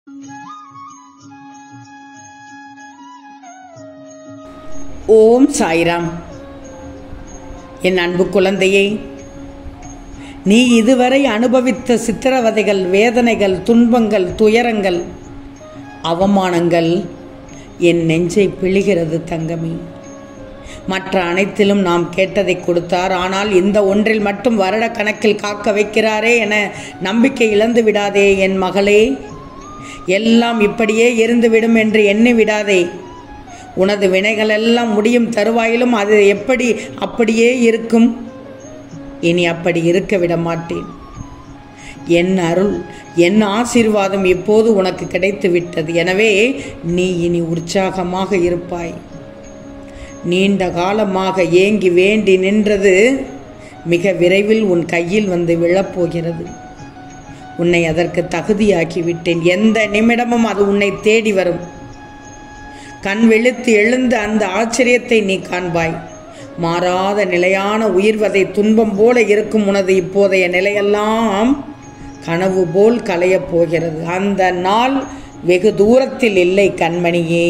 ஓம் சாய்ராம் என் அன்பு குழந்தையே நீ இதுவரை அனுபவித்த சித்திரவதைகள் வேதனைகள் துன்பங்கள் துயரங்கள் அவமானங்கள் என் நெஞ்சை பிழிகிறது தங்கமே மற்ற அனைத்திலும் நாம் கேட்டதை கொடுத்தார் ஆனால் இந்த ஒன்றில் மட்டும் வருட கணக்கில் காக்க வைக்கிறாரே என நம்பிக்கை இழந்து விடாதே என் மகளே எல்லாம் இப்படியே இருந்துவிடும் என்று எண்ணி விடாதே உனது வினைகள் எல்லாம் முடியும் தருவாயிலும் அது எப்படி அப்படியே இருக்கும் இனி அப்படி இருக்க விட மாட்டேன் என் அருள் என் ஆசீர்வாதம் இப்போது உனக்கு கிடைத்து விட்டது எனவே நீ இனி உற்சாகமாக இருப்பாய் நீண்ட காலமாக ஏங்கி வேண்டி நின்றது மிக விரைவில் உன் கையில் வந்து விழப்போகிறது உன்னை அதற்கு தகுதியாக்கி விட்டேன் எந்த நிமிடமும் அது உன்னை தேடி வரும் கண் வெளுத்து எழுந்த அந்த ஆச்சரியத்தை நீ காண்பாய் மாறாத நிலையான உயிர்வதை துன்பம் போல இருக்கும் உனது இப்போதைய நிலையெல்லாம் கனவு போல் கலையப் போகிறது அந்த நாள் வெகு தூரத்தில் இல்லை கண்மணியே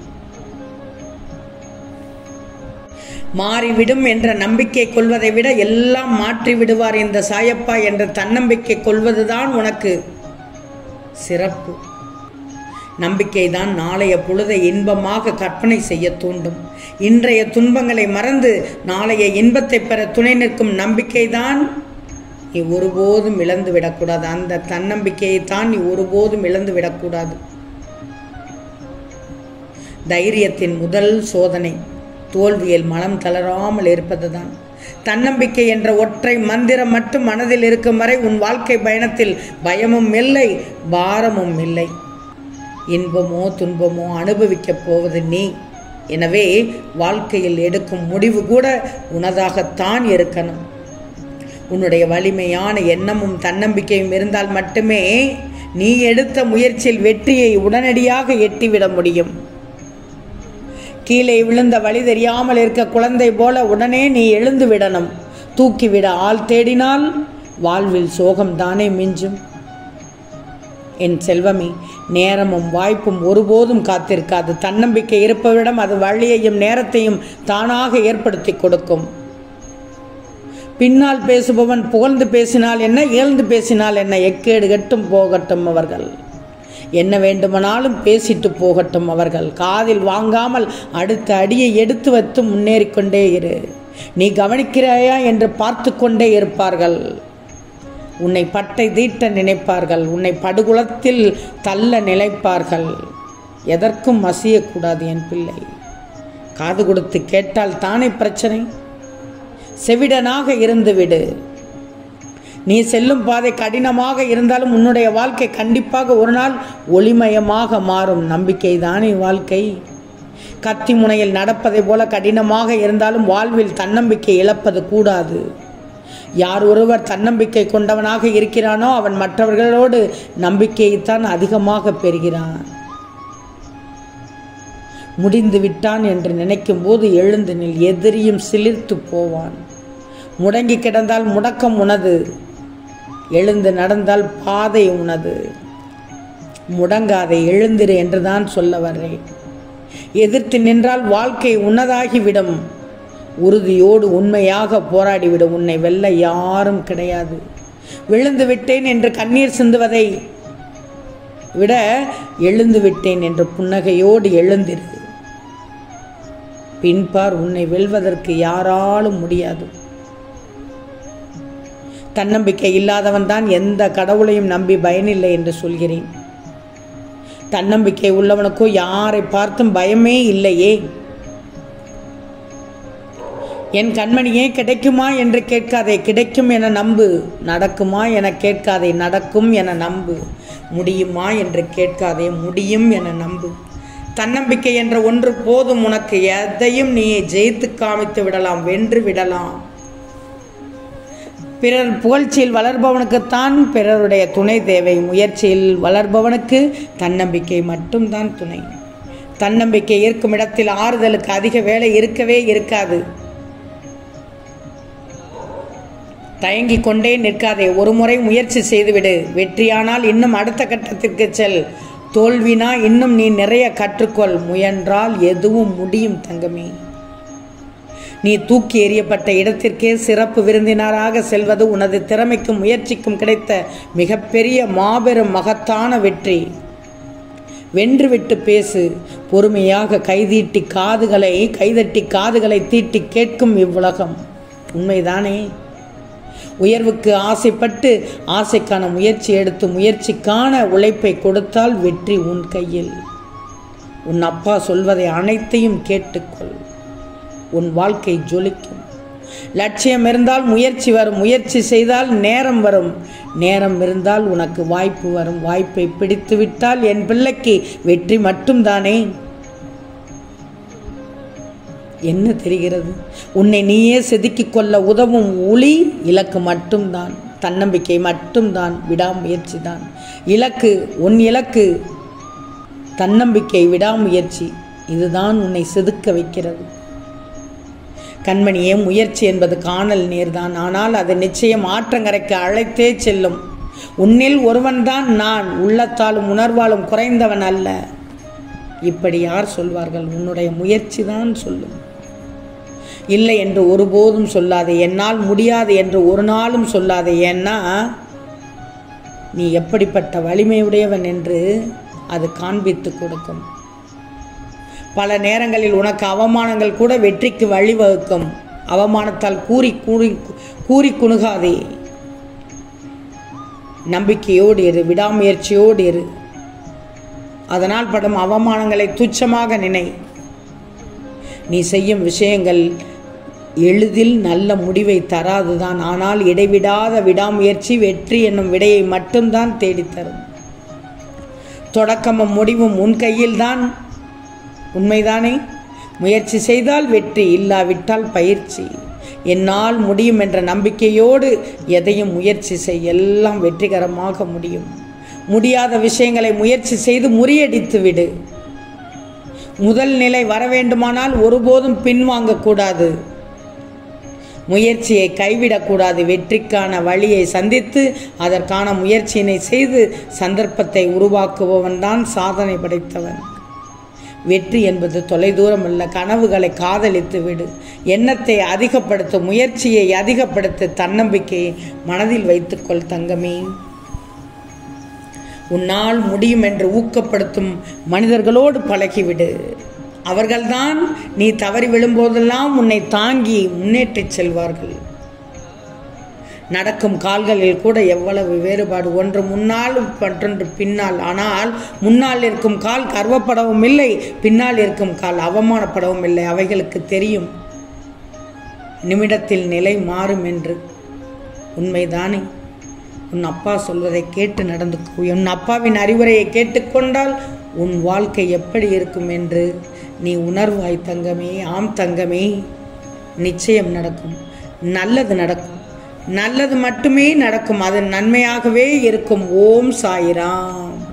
மாறிவிடும் என்ற நம்பிக்கை கொள்வதை விட எல்லாம் மாற்றி விடுவார் இந்த சாயப்பா என்ற தன்னம்பிக்கை கொள்வதுதான் உனக்கு சிறப்பு நம்பிக்கைதான் நாளைய பொழுதை இன்பமாக கற்பனை செய்ய தூண்டும் இன்றைய துன்பங்களை மறந்து நாளைய இன்பத்தை பெற துணை நிற்கும் நம்பிக்கைதான் நீ ஒருபோதும் இழந்து விடக்கூடாது அந்த தன்னம்பிக்கையை தான் நீ ஒருபோதும் இழந்து விடக்கூடாது தைரியத்தின் முதல் சோதனை தோல்வியில் மனம் தளராமல் இருப்பதுதான் தன்னம்பிக்கை என்ற ஒற்றை மந்திரம் மட்டும் மனதில் இருக்கும் வரை உன் வாழ்க்கை பயணத்தில் பயமும் இல்லை பாரமும் இல்லை இன்பமோ துன்பமோ அனுபவிக்கப் போவது நீ எனவே வாழ்க்கையில் எடுக்கும் முடிவு கூட உனதாகத்தான் இருக்கணும் உன்னுடைய வலிமையான எண்ணமும் தன்னம்பிக்கையும் இருந்தால் மட்டுமே நீ எடுத்த முயற்சியில் வெற்றியை உடனடியாக எட்டிவிட முடியும் கீழே விழுந்த வழி தெரியாமல் இருக்க குழந்தை போல உடனே நீ எழுந்து விடணும் தூக்கிவிட ஆள் தேடினால் வாழ்வில் சோகம் தானே மிஞ்சும் என் செல்வமே நேரமும் வாய்ப்பும் ஒருபோதும் காத்திருக்காது தன்னம்பிக்கை இருப்பவரிடம் அது வழியையும் நேரத்தையும் தானாக ஏற்படுத்தி கொடுக்கும் பின்னால் பேசுபவன் புகழ்ந்து பேசினால் என்ன இயல்ந்து பேசினால் என்ன எக்கேடு கட்டும் போகட்டும் அவர்கள் என்ன வேண்டுமானாலும் பேசிட்டு போகட்டும் அவர்கள் காதில் வாங்காமல் அடுத்த அடியை எடுத்து வைத்து முன்னேறிக்கொண்டே இரு நீ கவனிக்கிறாயா என்று பார்த்து கொண்டே இருப்பார்கள் உன்னை பட்டை தீட்ட நினைப்பார்கள் உன்னை படுகுலத்தில் தள்ள நினைப்பார்கள் எதற்கும் அசியக்கூடாது என் பிள்ளை காது கொடுத்து கேட்டால் தானே பிரச்சனை செவிடனாக இருந்துவிடு நீ செல்லும் பாதை கடினமாக இருந்தாலும் உன்னுடைய வாழ்க்கை கண்டிப்பாக ஒரு நாள் ஒளிமயமாக மாறும் நம்பிக்கை தானே வாழ்க்கை கத்தி முனையில் நடப்பதை போல கடினமாக இருந்தாலும் வாழ்வில் தன்னம்பிக்கை இழப்பது கூடாது யார் ஒருவர் தன்னம்பிக்கை கொண்டவனாக இருக்கிறானோ அவன் மற்றவர்களோடு நம்பிக்கையைத்தான் அதிகமாக பெறுகிறான் முடிந்து விட்டான் என்று நினைக்கும் போது எழுந்து நில் எதிரியும் சிலிர்த்து போவான் முடங்கி கிடந்தால் முடக்கம் உனது எழுந்து நடந்தால் பாதை உனது முடங்காதை எழுந்திரு என்றுதான் சொல்ல வர்றேன் எதிர்த்து நின்றால் வாழ்க்கை உன்னதாகிவிடும் உறுதியோடு உண்மையாக போராடிவிடும் உன்னை வெல்ல யாரும் கிடையாது விழுந்து விட்டேன் என்று கண்ணீர் சிந்துவதை விட எழுந்து விட்டேன் என்று புன்னகையோடு எழுந்திரு பின்பார் உன்னை வெல்வதற்கு யாராலும் முடியாது தன்னம்பிக்கை இல்லாதவன் தான் எந்த கடவுளையும் நம்பி பயனில்லை என்று சொல்கிறேன் தன்னம்பிக்கை உள்ளவனுக்கோ யாரை பார்த்தும் பயமே இல்லையே என் கண்மணியே கிடைக்குமா என்று கேட்காதே கிடைக்கும் என நம்பு நடக்குமா என கேட்காதே நடக்கும் என நம்பு முடியுமா என்று கேட்காதே முடியும் என நம்பு தன்னம்பிக்கை என்ற ஒன்று போதும் உனக்கு எதையும் நீ ஜெயித்து காமித்து விடலாம் வென்று விடலாம் பிறர் புகழ்ச்சியில் வளர்பவனுக்குத்தான் பிறருடைய துணை தேவை முயற்சியில் வளர்பவனுக்கு தன்னம்பிக்கை மட்டும்தான் துணை தன்னம்பிக்கை இருக்கும் இடத்தில் ஆறுதலுக்கு அதிக வேலை இருக்கவே இருக்காது தயங்கிக் கொண்டே நிற்காதே ஒரு முறை முயற்சி செய்துவிடு வெற்றியானால் இன்னும் அடுத்த கட்டத்திற்கு செல் தோல்வினா இன்னும் நீ நிறைய கற்றுக்கொள் முயன்றால் எதுவும் முடியும் தங்கமே நீ தூக்கி எறியப்பட்ட இடத்திற்கே சிறப்பு விருந்தினராக செல்வது உனது திறமைக்கும் முயற்சிக்கும் கிடைத்த மிகப்பெரிய மாபெரும் மகத்தான வெற்றி வென்றுவிட்டு பேசு பொறுமையாக கைதீட்டி காதுகளை கைதட்டி காதுகளை தீட்டி கேட்கும் இவ்வுலகம் உண்மைதானே உயர்வுக்கு ஆசைப்பட்டு ஆசைக்கான முயற்சி எடுத்து முயற்சிக்கான உழைப்பை கொடுத்தால் வெற்றி உன் கையில் உன் அப்பா சொல்வதை அனைத்தையும் கேட்டுக்கொள் உன் வாழ்க்கை ஜொலிக்கும் லட்சியம் இருந்தால் முயற்சி வரும் முயற்சி செய்தால் நேரம் வரும் நேரம் இருந்தால் உனக்கு வாய்ப்பு வரும் வாய்ப்பை பிடித்து விட்டால் என் பிள்ளைக்கு வெற்றி மட்டும்தானே என்ன தெரிகிறது உன்னை நீயே செதுக்கிக் கொள்ள உதவும் ஒளி இலக்கு மட்டும்தான் தன்னம்பிக்கை மட்டும்தான் விடாமுயற்சி தான் இலக்கு உன் இலக்கு தன்னம்பிக்கை விடாமுயற்சி இதுதான் உன்னை செதுக்க வைக்கிறது கண்மணியே முயற்சி என்பது காணல் நீர்தான் ஆனால் அது நிச்சயம் ஆற்றங்கரைக்கு அழைத்தே செல்லும் உன்னில் ஒருவன்தான் நான் உள்ளத்தாலும் உணர்வாலும் குறைந்தவன் அல்ல இப்படி யார் சொல்வார்கள் உன்னுடைய முயற்சி தான் சொல்லும் இல்லை என்று ஒருபோதும் சொல்லாதே என்னால் முடியாது என்று ஒரு நாளும் சொல்லாதே ஏன்னா நீ எப்படிப்பட்ட வலிமையுடையவன் என்று அது காண்பித்து கொடுக்கும் பல நேரங்களில் உனக்கு அவமானங்கள் கூட வெற்றிக்கு வழிவகுக்கும் அவமானத்தால் கூறி கூறி கூறி குணுகாதே நம்பிக்கையோடு இரு விடாமுயற்சியோடு இரு அதனால் படும் அவமானங்களை துச்சமாக நினை நீ செய்யும் விஷயங்கள் எளிதில் நல்ல முடிவை தராதுதான் ஆனால் இடைவிடாத விடாமுயற்சி வெற்றி என்னும் விடையை மட்டும்தான் தேடித்தரும் தொடக்கமும் முடிவும் உன் கையில்தான் உண்மைதானே முயற்சி செய்தால் வெற்றி இல்லாவிட்டால் பயிற்சி என்னால் முடியும் என்ற நம்பிக்கையோடு எதையும் முயற்சி செய் எல்லாம் வெற்றிகரமாக முடியும் முடியாத விஷயங்களை முயற்சி செய்து முறியடித்து விடு முதல் நிலை வர வேண்டுமானால் ஒருபோதும் பின்வாங்கக்கூடாது முயற்சியை கைவிடக்கூடாது வெற்றிக்கான வழியை சந்தித்து அதற்கான முயற்சியினை செய்து சந்தர்ப்பத்தை உருவாக்குபவன் தான் சாதனை படைத்தவன் வெற்றி என்பது தொலைதூரம் அல்ல கனவுகளை காதலித்து விடு எண்ணத்தை அதிகப்படுத்து முயற்சியை அதிகப்படுத்து தன்னம்பிக்கையை மனதில் வைத்துக்கொள் தங்கமே உன்னால் முடியும் என்று ஊக்கப்படுத்தும் மனிதர்களோடு பழகிவிடு அவர்கள்தான் நீ தவறி விழும்போதெல்லாம் உன்னை தாங்கி முன்னேற்றிச் செல்வார்கள் நடக்கும் கால்களில் கூட எவ்வளவு வேறுபாடு ஒன்று முன்னால் மற்றொன்று பின்னால் ஆனால் முன்னால் இருக்கும் கால் கர்வப்படவும் இல்லை பின்னால் இருக்கும் கால் அவமானப்படவும் இல்லை அவைகளுக்கு தெரியும் நிமிடத்தில் நிலை மாறும் என்று உண்மைதானே உன் அப்பா சொல்வதை கேட்டு நடந்து உன் அப்பாவின் அறிவுரையை கேட்டுக்கொண்டால் உன் வாழ்க்கை எப்படி இருக்கும் என்று நீ உணர்வாய் தங்கமே ஆம் தங்கமே நிச்சயம் நடக்கும் நல்லது நடக்கும் நல்லது மட்டுமே நடக்கும் அது நன்மையாகவே இருக்கும் ஓம் சாயிராம்